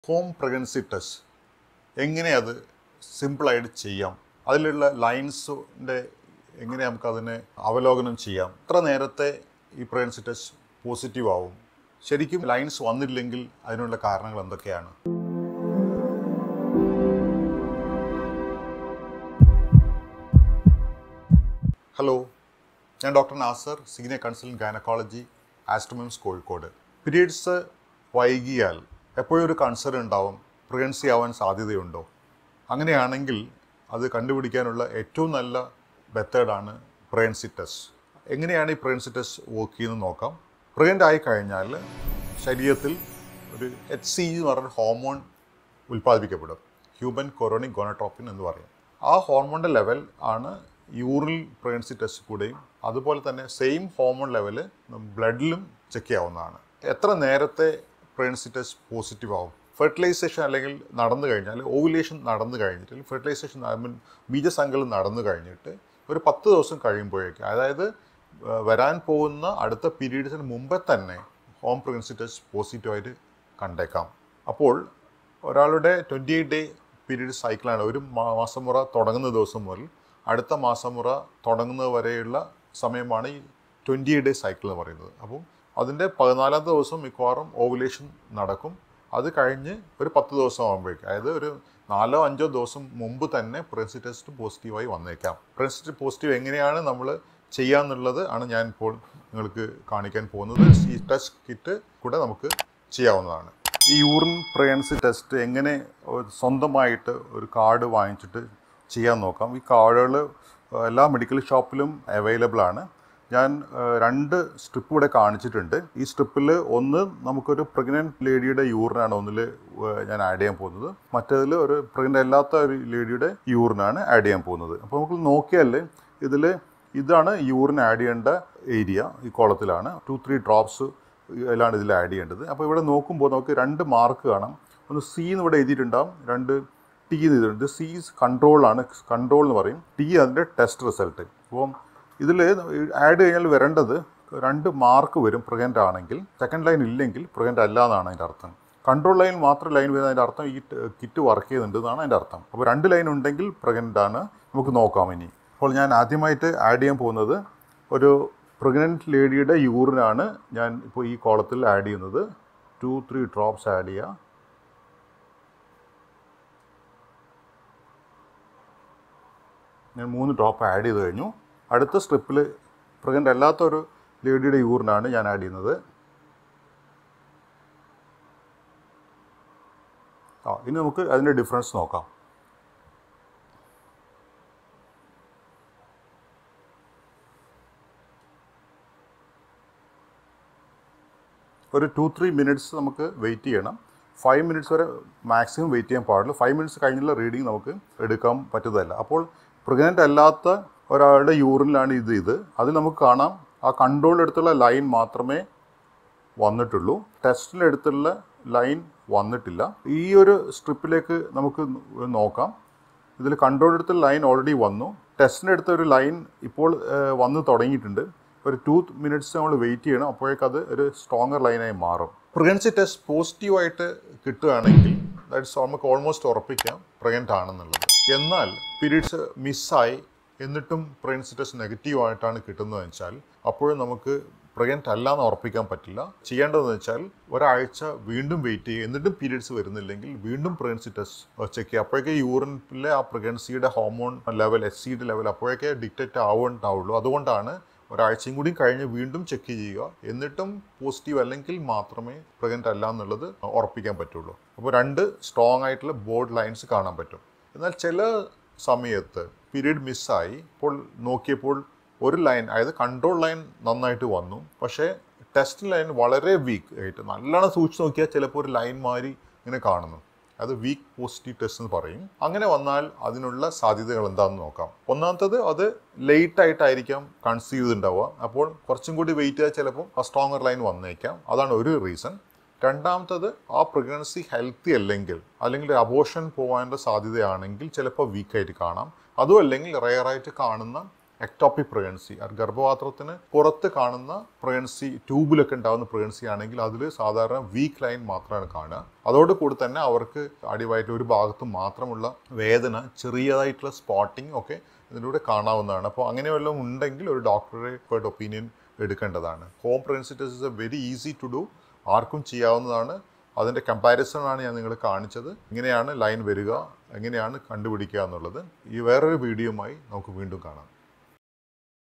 home pregnancy test എങ്ങനെ അത് സിമ്പിളായിട്ട് ചെയ്യാം അതിലുള്ള ലൈൻസിൻ്റെ എങ്ങനെ നമുക്കതിനെ അവലോകനം ചെയ്യാം എത്ര നേരത്തെ ഈ പ്രഗ്നൻസി ടെസ്റ്റ് പോസിറ്റീവ് ആവും ശരിക്കും ലൈൻസ് വന്നില്ലെങ്കിൽ അതിനുള്ള കാരണങ്ങൾ എന്തൊക്കെയാണ് ഹലോ ഞാൻ doctor Nasser senior consultant gynaecology Aster MIMS Kozhikode periods വൈകിയാൽ എപ്പോഴും ഒരു കൺസേൺ ഉണ്ടാവും പ്രഗ്നൻസി ആവാൻ സാധ്യതയുണ്ടോ അങ്ങനെയാണെങ്കിൽ അത് കണ്ടുപിടിക്കാനുള്ള ഏറ്റവും നല്ല മെത്തേഡാണ് പ്രഗ്നൻസി ടെസ്റ്റ് എങ്ങനെയാണ് ഈ പ്രഗ്നൻസി ടെസ്റ്റ് വർക്ക് ചെയ്യുന്നത് നോക്കാം പ്രഗ്നൻ്റ് ആയി കഴിഞ്ഞാൽ ശരീരത്തിൽ ഒരു എച്ച് സി എന്ന് പറഞ്ഞ ഹോർമോൺ ഉൽപ്പാദിപ്പിക്കപ്പെടും ഹ്യൂമൻ കൊറോണിക് ഗോണട്രോപ്പിൻ എന്ന് പറയും ആ ഹോർമോണിൻ്റെ ലെവൽ ആണ് യൂറിൽ പ്രഗ്നൻസി ടെസ്റ്റ് കൂടെയും അതുപോലെ തന്നെ സെയിം ഹോർമോൺ ലെവല് ബ്ലഡിലും ചെക്ക് ചെയ്യാവുന്നതാണ് എത്ര നേരത്തെ പ്രഗ്നൻസി ടെസ്റ്റ് പോസിറ്റീവ് ആവും ഫെർട്ടിലൈസേഷൻ അല്ലെങ്കിൽ നടന്നു കഴിഞ്ഞാൽ ഓവുലേഷൻ നടന്നു കഴിഞ്ഞിട്ട് അല്ലെങ്കിൽ ഫെർട്ടിലൈസേഷൻ ഐ മീൻ ബീജസങ്കലം നടന്നു കഴിഞ്ഞിട്ട് ഒരു പത്ത് ദിവസം കഴിയുമ്പോഴേക്ക് അതായത് ആ, വരാൻ പോകുന്ന അടുത്ത പീരീഡ്സിന് മുമ്പേ തന്നെ ഹോം പ്രഗ്നൻസി ടെസ്റ്റ് പോസിറ്റീവായിട്ട് കണ്ടേക്കാം അപ്പോൾ ഒരാളുടെ ട്വൻറ്റി എയ്റ്റ് ഡേ പീരീഡ് സൈക്കിളാണ് ഒരു മാ- മാസമുറ തുടങ്ങുന്ന ദിവസം മുതൽ അടുത്ത മാസമുറ തുടങ്ങുന്നത് വരെയുള്ള സമയമാണ് ഈ ട്വൻറ്റി എയ്റ്റ് ഡേ സൈക്കിൾ എന്ന് പറയുന്നത് അപ്പോൾ അതിൻ്റെ പതിനാലാം ദിവസം മിക്കവാറും ഓവുലേഷൻ നടക്കും അത് കഴിഞ്ഞ് ഒരു പത്ത് ദിവസം ആകുമ്പോഴേക്ക് അതായത് ഒരു നാലോ അഞ്ചോ ദിവസം മുമ്പ് തന്നെ പ്രഗ്നൻസി ടെസ്റ്റ് പോസിറ്റീവായി വന്നേക്കാം പ്രഗ്നൻസി ടെസ്റ്റ് പോസിറ്റീവ് എങ്ങനെയാണ് നമ്മൾ ചെയ്യാന്നുള്ളത് ആണ് ഞാൻ ഇപ്പോൾ നിങ്ങൾക്ക് കാണിക്കാൻ പോകുന്നത് ഈ ടെസ്റ്റ് കിറ്റ് കൂടെ നമുക്ക് ചെയ്യാവുന്നതാണ് ഈ യൂറിൻ പ്രഗ്നൻസി ടെസ്റ്റ് എങ്ങനെ ഒരു സ്വന്തമായിട്ട് ഒരു കാർഡ് വാങ്ങിച്ചിട്ട് ചെയ്യാൻ നോക്കാം ഈ കാർഡുകൾ എല്ലാ മെഡിക്കൽ ഷോപ്പിലും അവൈലബിൾ ആണ് ഞാൻ ആ, രണ്ട് സ്ട്രിപ്പ് ഇവിടെ കാണിച്ചിട്ടുണ്ട് ഈ സ്ട്രിപ്പിൽ ഒന്ന് നമുക്കൊരു പ്രഗ്നൻറ്റ് ലേഡിയുടെ യൂറിനാണ് ഒന്നിൽ ഞാൻ ആഡ് ചെയ്യാൻ പോകുന്നത് മറ്റേതിൽ ഒരു പ്രഗ്നൻ്റ് അല്ലാത്ത ഒരു ലേഡിയുടെ യൂറിനാണ് ആഡ് ചെയ്യാൻ പോകുന്നത് അപ്പോൾ നമുക്ക് നോക്കിയാൽ ഇതിൽ ഇതാണ് യൂറിൻ ആഡ് ചെയ്യേണ്ട ഏരിയ ഈ കോളത്തിലാണ് ടു ത്രീ ഡ്രോപ്സ് എല്ലാം ഇതിൽ ആഡ് ചെയ്യേണ്ടത് അപ്പോൾ ഇവിടെ നോക്കുമ്പോൾ നമുക്ക് രണ്ട് മാർക്ക് കാണാം ഒന്ന് സി എന്ന് ഇവിടെ എഴുതിയിട്ടുണ്ടാകും രണ്ട് ടി എന്ന് എഴുതിയിട്ടുണ്ട് സി കൺട്രോളാണ് കൺട്രോൾ എന്ന് പറയും ടി അതിൻ്റെ ടെസ്റ്റ് റിസൾട്ട് അപ്പം ഇതിൽ ആഡ് കഴിഞ്ഞാൽ വരേണ്ടത് രണ്ട് മാർക്ക് വരും പ്രഗ്നൻ്റ് ആണെങ്കിൽ സെക്കൻഡ് ലൈൻ ഇല്ലെങ്കിൽ പ്രഗ്നൻ്റ് അല്ല എന്നാണ് അതിൻ്റെ അർത്ഥം കൺട്രോൾ ലൈൻ മാത്രം ലൈൻ വരുന്നതിൻ്റെ അർത്ഥം ഈ കിറ്റ് വർക്ക് ചെയ്യുന്നുണ്ട് എന്നാണ് അതിൻ്റെ അർത്ഥം അപ്പോൾ രണ്ട് ലൈൻ ഉണ്ടെങ്കിൽ പ്രഗ്നൻ്റ് ആണ് നമുക്ക് നോക്കാം ഇനി അപ്പോൾ ഞാൻ ആദ്യമായിട്ട് ആഡ് ചെയ്യാൻ പോകുന്നത് ഒരു പ്രഗ്നൻറ്റ് ലേഡിയുടെ യൂറിനാണ് ഞാൻ ഇപ്പോൾ ഈ കോളത്തിൽ ആഡ് ചെയ്യുന്നത് ടു ത്രീ ഡ്രോപ്സ് ആഡ് ചെയ്യുക ഞാൻ മൂന്ന് ഡ്രോപ്പ് ആഡ് ചെയ്ത് കഴിഞ്ഞു അടുത്ത സ്ട്രിപ്പിൽ പ്രഗ്നൻ്റ് അല്ലാത്ത ഒരു ലേഡിയുടെ യൂറിനാണ് ഞാൻ ആഡ് ചെയ്യുന്നത് ആ ഇനി നമുക്ക് അതിൻ്റെ ഡിഫറൻസ് നോക്കാം ഒരു ടു ത്രീ മിനിറ്റ്സ് നമുക്ക് വെയിറ്റ് ചെയ്യണം ഫൈവ് മിനിറ്റ്സ് വരെ മാക്സിമം വെയിറ്റ് ചെയ്യാൻ പാടുള്ളൂ ഫൈവ് മിനിറ്റ്സ് കഴിഞ്ഞുള്ള റീഡിങ് നമുക്ക് എടുക്കാൻ പറ്റുന്നതല്ല അപ്പോൾ പ്രഗ്നൻ്റ് അല്ലാത്ത ഒരാളുടെ യൂറിനിലാണ് ഇത് ഇത് അതിൽ നമുക്ക് കാണാം ആ കൺട്രോൾ എടുത്തുള്ള ലൈൻ മാത്രമേ വന്നിട്ടുള്ളൂ ടെസ്റ്റിലെടുത്തുള്ള ലൈൻ വന്നിട്ടില്ല ഈ ഒരു സ്ട്രിപ്പിലേക്ക് നമുക്ക് നോക്കാം ഇതിൽ കൺട്രോൾ എടുത്ത ലൈൻ ഓൾറെഡി വന്നു ടെസ്റ്റിനെടുത്ത ഒരു ലൈൻ ഇപ്പോൾ ഏഹ്, വന്ന് തുടങ്ങിയിട്ടുണ്ട് ഒരു ടു മിനിറ്റ്സ് നമ്മൾ വെയിറ്റ് ചെയ്യണം അപ്പോഴേക്കും അത് ഒരു സ്ട്രോങ്ങർ ലൈനായി മാറും പ്രഗ്നൻസി ടെസ്റ്റ് പോസിറ്റീവായിട്ട് കിട്ടുകയാണെങ്കിൽ ദാറ്റ്സ് നമുക്ക് ഓൾമോസ്റ്റ് ഉറപ്പിക്കാം പ്രഗ്നൻ്റ് ആണെന്നുള്ളത് എന്നാൽ പീരീഡ്സ് മിസ്സായി എന്നിട്ടും പ്രഗ്നൻസി ടെസ്റ്റ് നെഗറ്റീവ് ആയിട്ടാണ് കിട്ടുന്നതെന്ന് വെച്ചാൽ അപ്പോഴും നമുക്ക് പ്രഗ്നൻ്റ് അല്ല എന്ന് ഉറപ്പിക്കാൻ പറ്റില്ല ചെയ്യേണ്ടതെന്ന് വെച്ചാൽ ഒരാഴ്ച വീണ്ടും വെയിറ്റ് ചെയ്യുക എന്നിട്ടും പീരീഡ്സ് വരുന്നില്ലെങ്കിൽ വീണ്ടും പ്രഗ്നൻസി ടെസ്റ്റ് ചെക്ക് ചെയ്യുക അപ്പോഴേക്ക് യൂറിനിലെ ആ പ്രഗ്നൻസിയുടെ ഹോർമോൺ ലെവൽ എസ് സിയുടെ ലെവൽ അപ്പോഴേക്കെ ഡിക്റ്റേറ്റ് ആവുണ്ടാവുള്ളൂ അതുകൊണ്ടാണ് ഒരാഴ്ചയും കൂടി കഴിഞ്ഞ് വീണ്ടും ചെക്ക് ചെയ്യുക എന്നിട്ടും പോസിറ്റീവ് അല്ലെങ്കിൽ മാത്രമേ പ്രഗ്നൻ്റ് അല്ല എന്നുള്ളത് ഉറപ്പിക്കാൻ പറ്റുള്ളൂ അപ്പോൾ രണ്ട് സ്ട്രോങ് ആയിട്ടുള്ള ബോർഡ് ലൈൻസ് കാണാൻ പറ്റും എന്നാൽ ചില സമയത്ത് പീരീഡ് മിസ്സായി ഇപ്പോൾ നോക്കിയപ്പോൾ ഒരു ലൈൻ അതായത് കൺട്രോൾ ലൈൻ നന്നായിട്ട് വന്നു പക്ഷേ ടെസ്റ്റ് ലൈൻ വളരെ വീക്ക് ആയിട്ട് നല്ലോണം സൂക്ഷിച്ച് നോക്കിയാൽ ചിലപ്പോൾ ഒരു ലൈൻ മാതിരി ഇങ്ങനെ കാണുന്നു അത് വീക്ക് പോസിറ്റീവ് ടെസ്റ്റ് എന്ന് പറയും അങ്ങനെ വന്നാൽ അതിനുള്ള സാധ്യതകൾ എന്താണെന്ന് നോക്കാം ഒന്നാമത്തത് അത് ലേറ്റ് ആയിട്ടായിരിക്കാം കൺസീവ് ചെയ്തിട്ടുണ്ടാവുക അപ്പോൾ കുറച്ചും കൂടി വെയിറ്റ് ചെയ്താൽ ചിലപ്പോൾ ആ സ്ട്രോങ്ങർ ലൈൻ വന്നേക്കാം അതാണ് ഒരു റീസൺ രണ്ടാമത്തത് ആ പ്രഗ്നൻസി ഹെൽത്തി അല്ലെങ്കിൽ അല്ലെങ്കിൽ അബോഷൻ പോകാനുള്ള സാധ്യതയാണെങ്കിൽ ചിലപ്പോൾ വീക്കായിട്ട് കാണാം അതും അല്ലെങ്കിൽ റെയറായിട്ട് കാണുന്ന എക്ടോപ്പിക് പ്രഗ്നൻസി അത് ഗർഭപാത്രത്തിന് പുറത്ത് കാണുന്ന പ്രഗ്നൻസി ട്യൂബിലൊക്കെ ഉണ്ടാകുന്ന പ്രഗ്നൻസി ആണെങ്കിൽ അതിൽ സാധാരണ വീക്ക് ലൈൻ മാത്രമാണ് കാണുക അതോടുകൂടി തന്നെ അവർക്ക് അടിവയറ്റ് ഒരു ഭാഗത്ത് മാത്രമുള്ള വേദന ചെറിയതായിട്ടുള്ള സ്പോട്ടിംഗ് ഒക്കെ ഇതിലൂടെ കാണാവുന്നതാണ് അപ്പോൾ അങ്ങനെ വല്ലതും ഉണ്ടെങ്കിൽ ഒരു ഡോക്ടറെ എക്സ്പേർട്ട് ഒപ്പീനിയൻ എടുക്കേണ്ടതാണ് home pregnancy test is a very easy to do ആർക്കും ചെയ്യാവുന്നതാണ് അതിൻ്റെ കമ്പാരിസൺ ആണ് ഞാൻ നിങ്ങളെ കാണിച്ചത് ഇങ്ങനെയാണ് ലൈൻ വരിക എങ്ങനെയാണ് കണ്ടുപിടിക്കുക എന്നുള്ളത് ഈ വേറൊരു വീഡിയോയുമായി നമുക്ക് വീണ്ടും കാണാം